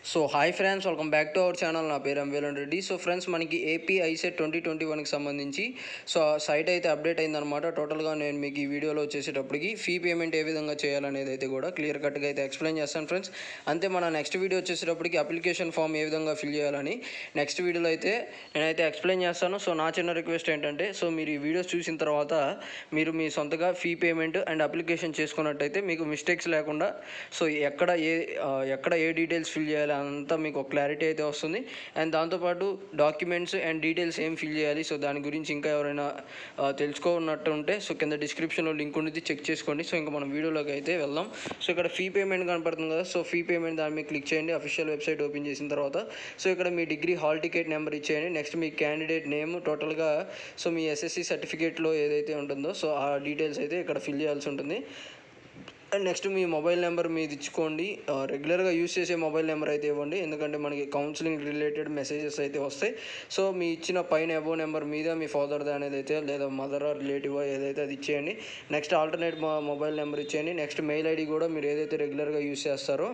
so hi friends welcome back to our channel నా పేరు ఎంవేలన్ రెడ్డి సో ఫ్రెండ్స్ మనకి ఏపీ ఐసెట్ ట్వంటీ ట్వంటీ వన్కి సంబంధించి సో సైట్ అయితే అప్డేట్ అయిందనమాట టోటల్గా నేను మీకు ఈ వీడియోలో వచ్చేసేటప్పటికి ఫీ పేమెంట్ ఏ విధంగా చేయాలనేది అయితే కూడా క్లియర్ కట్గా అయితే ఎక్స్ప్లెయిన్ చేస్తాను ఫ్రెండ్స్ అంతే మన నెక్స్ట్ వీడియో వచ్చేసేటప్పటికి అప్లికేషన్ ఫామ్ ఏ విధంగా ఫిల్ చేయాలని నెక్స్ట్ వీడియోలో అయితే నేనైతే ఎక్స్ప్లెయిన్ చేస్తాను సో నా చిన్న రిక్వెస్ట్ ఏంటంటే సో మీరు ఈ వీడియోస్ చూసిన తర్వాత మీరు మీ సొంతగా ఫీ పేమెంట్ అండ్ అప్లికేషన్ చేసుకున్నట్టయితే మీకు మిస్టేక్స్ లేకుండా సో ఎక్కడ ఏ ఆ, ఎక్కడ ఏ డీటెయిల్స్ ఫిల్ చేయాలి అంతా మీకు ఒక క్లారిటీ అయితే వస్తుంది అండ్ దాంతోపాటు డాక్యుమెంట్స్ అండ్ డీటెయిల్స్ ఏం ఫిల్ చేయాలి సో దాని గురించి ఇంకా ఎవరైనా ఆ, తెలుసుకోనట్టు ఉంటే సో కింద డిస్క్రిప్షన్లో లింక్ ఉంది చెక్ చేసుకోండి సో ఇంకా మనం వీడియోలోకి అయితే వెళ్దాం సో ఇక్కడ ఫీ పేమెంట్ కనపడుతుంది కదా సో ఫీ పేమెంట్ దాని మీద క్లిక్ చేయండి అఫీషియల్ వెబ్సైట్ ఓపెన్ చేసిన తర్వాత సో ఇక్కడ మీ డిగ్రీ హాల్ టికెట్ నెంబర్ ఇచ్చేయండి నెక్స్ట్ మీ క్యాండిడేట్ నేమ్ టోటల్గా సో మీ ఎస్ఎస్సి సర్టిఫికేట్లో ఏదైతే ఉంటుందో సో ఆ డీటెయిల్స్ అయితే ఇక్కడ ఫిల్ చేయాల్సి ఉంటుంది అండ్ నెక్స్ట్ మీ మొబైల్ నెంబర్ మీది ఇచ్చుకోండి ఆ, రెగ్యులర్గా యూస్ చేసే మొబైల్ నెంబర్ అయితే ఇవ్వండి ఎందుకంటే మనకి కౌన్సిలింగ్ రిలేటెడ్ మెసేజెస్ అయితే వస్తాయి సో మీ ఇచ్చిన పైన అబో నెంబర్ మీద మీ ఫాదర్ది అనేది అయితే లేదా మదర్ రిలేటివ్ ఏదైతే అది ఇచ్చేయండి నెక్స్ట్ ఆల్టర్నేట్ మొబైల్ నెంబర్ ఇచ్చేయండి నెక్స్ట్ మెయిల్ ఐడి కూడా మీరు ఏదైతే రెగ్యులర్గా యూస్ చేస్తారో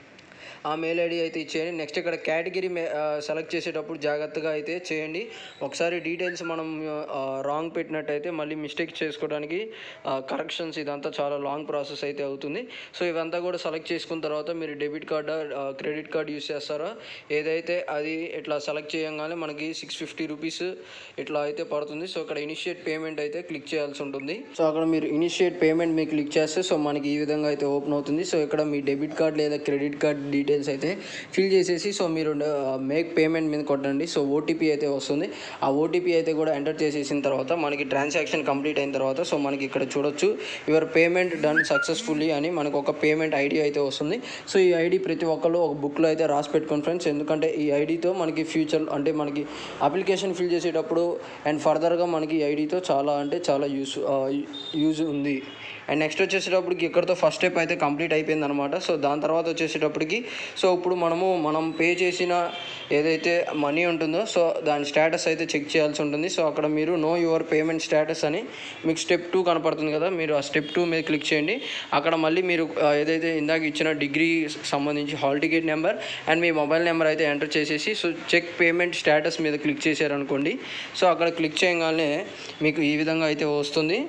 ఆ మెయిల్ ఐడి అయితే ఇచ్చేయండి నెక్స్ట్ ఇక్కడ కేటగిరీ సెలెక్ట్ చేసేటప్పుడు జాగ్రత్తగా అయితే చేయండి ఒకసారి డీటెయిల్స్ మనం రాంగ్ పెట్టినట్టయితే మళ్ళీ మిస్టేక్ చేసుకోవడానికి కరెక్షన్స్ ఇదంతా చాలా లాంగ్ ప్రాసెస్ అయితే అవుతుంది సో ఇవంతా కూడా సెలెక్ట్ చేసుకున్న తర్వాత మీరు debit card credit card use చేస్తారో ఏదైతే అది ఇట్లా సెలెక్ట్ చేయగానే మనకి సిక్స్ ఫిఫ్టీ రూపీస్ ఇట్లా అయితే పడుతుంది సో ఇక్కడ ఇనిషియేట్ పేమెంట్ అయితే క్లిక్ చేయాల్సి ఉంటుంది సో అక్కడ మీరు ఇనిషియేట్ పేమెంట్ మీకు క్లిక్ చేస్తే సో మనకి ఈ విధంగా అయితే ఓపెన్ అవుతుంది సో ఇక్కడ మీ డెబిట్ కార్డ్ లేదా క్రెడిట్ కార్డ్ డీటెయిల్స్ అయితే ఫిల్ చేసేసి సో మీరు మేక్ పేమెంట్ మీద కొట్టండి సో ఓటీపీ అయితే వస్తుంది ఆ ఓటీపీ అయితే కూడా ఎంటర్ చేసేసిన తర్వాత మనకి ట్రాన్సాక్షన్ కంప్లీట్ అయిన తర్వాత సో మనకి ఇక్కడ చూడొచ్చు యువర్ పేమెంట్ డన్ సక్సెస్ఫుల్లీ అని మనకు ఒక పేమెంట్ ఐడి అయితే వస్తుంది సో ఈ ఐడి ప్రతి ఒక్కరు ఒక బుక్లో అయితే రాసి పెట్టుకోండి ఫ్రెండ్స్ ఎందుకంటే ఈ ఐడితో మనకి ఫ్యూచర్ అంటే మనకి అప్లికేషన్ ఫిల్ చేసేటప్పుడు అండ్ ఫర్దర్గా మనకి ఈ ఐడితో చాలా అంటే చాలా యూస్ యూజ్ ఉంది అండ్ నెక్స్ట్ వచ్చేసేటప్పటికి ఇక్కడతో ఫస్ట్ స్టెప్ అయితే కంప్లీట్ అయిపోయింది అనమాట సో దాని తర్వాత వచ్చేసేటప్పటికి సో ఇప్పుడు మనము మనం పే చేసిన ఏదైతే మనీ ఉంటుందో సో దాని స్టేటస్ అయితే చెక్ చేయాల్సి ఉంటుంది సో అక్కడ మీరు నో యువర్ పేమెంట్ స్టేటస్ అని మీకు స్టెప్ టూ కనపడుతుంది కదా మీరు ఆ స్టెప్ టూ మీద క్లిక్ చేయండి అక్కడ మళ్ళీ మీరు ఆ, ఏదైతే ఇందాక ఇచ్చిన డిగ్రీ సంబంధించి హాల్ టికెట్ నెంబర్ అండ్ మీ మొబైల్ నెంబర్ అయితే ఎంటర్ చేసేసి సో చెక్ పేమెంట్ స్టేటస్ మీద క్లిక్ చేశారనుకోండి సో అక్కడ క్లిక్ చేయగానే మీకు ఈ విధంగా అయితే వస్తుంది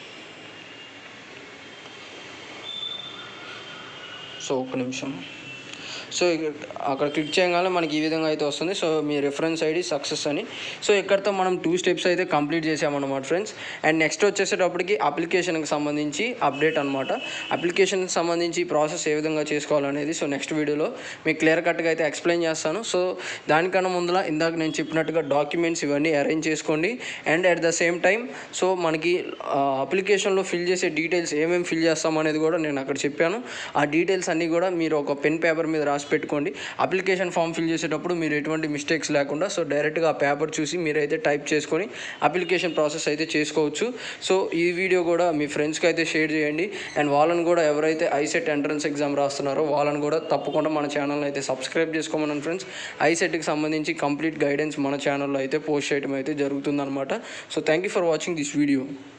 సో ఒక్క నిమిషం సో ఇక- అక్కడ క్లిక్ చేయగానే మనకి ఈ విధంగా అయితే వస్తుంది సో మీ రిఫరెన్స్ ఐడి సక్సెస్ అని సో ఇక్కడతో మనం టూ స్టెప్స్ అయితే కంప్లీట్ చేసామన్నమాట ఫ్రెండ్స్ అండ్ నెక్స్ట్ వచ్చేసేటప్పటికి అప్లికేషన్కి సంబంధించి అప్డేట్ అనమాట అప్లికేషన్కి సంబంధించి ప్రాసెస్ ఏ విధంగా చేసుకోవాలనేది సో నెక్స్ట్ వీడియోలో మీకు క్లియర్ కట్గా అయితే ఎక్స్ప్లెయిన్ చేస్తాను సో దానికన్నా ముందర ఇందాక నేను చెప్పినట్టుగా డాక్యుమెంట్స్ ఇవన్నీ అరేంజ్ చేసుకోండి and at the same time so మనకి అప్లికేషన్లో ఫిల్ చేసే డీటెయిల్స్ ఏమేమి ఫిల్ చేస్తాం అనేది కూడా నేను అక్కడ చెప్పాను ఆ డీటెయిల్స్ అన్నీ కూడా మీరు ఒక పెన్ పేపర్ మీద రాసి పెట్టుకోండి అప్లికేషన్ ఫామ్ ఫిల్ చేసేటప్పుడు మీరు ఎటువంటి మిస్టేక్స్ లేకుండా సో డైరెక్ట్గా ఆ పేపర్ చూసి మీరైతే టైప్ చేసుకొని అప్లికేషన్ ప్రాసెస్ అయితే చేసుకోవచ్చు సో ఈ వీడియో కూడా మీ ఫ్రెండ్స్కి అయితే షేర్ చేయండి అండ్ వాళ్ళని కూడా ఎవరైతే ఐసెట్ ఎంట్రన్స్ ఎగ్జామ్ రాస్తున్నారో వాళ్ళని కూడా తప్పకుండా మన ఛానల్ అయితే సబ్స్క్రైబ్ చేసుకోమన్నాను ఫ్రెండ్స్ ఐసెట్కి సంబంధించి కంప్లీట్ గైడెన్స్ మన ఛానల్లో అయితే పోస్ట్ చేయడం అయితే జరుగుతుందన్నమాట so thank you for watching this video